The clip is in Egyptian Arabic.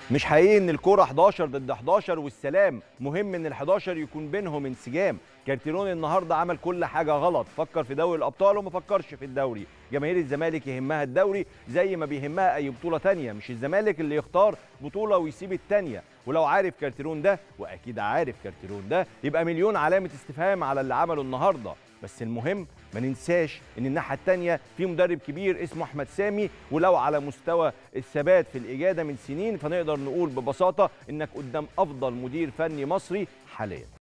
مش حقيقي ان الكوره 11 ضد 11 والسلام مهم ان ال11 يكون بينهم انسجام كارتيرون النهارده عمل كل حاجه غلط فكر في دوري الابطال وما فكرش في الدوري جماهير الزمالك يهمها الدوري زي ما بيهمها اي بطوله تانية مش الزمالك اللي يختار بطوله ويسيب التانية ولو عارف كارتيرون ده واكيد عارف كارتيرون ده يبقى مليون علامه استفهام على اللي عمله النهارده بس المهم ما ننساش ان الناحيه الثانيه في مدرب كبير اسمه احمد سامي ولو على مستوى الثبات في الاجاده من سنين فنقدر نقول ببساطه انك قدام افضل مدير فني مصري حاليا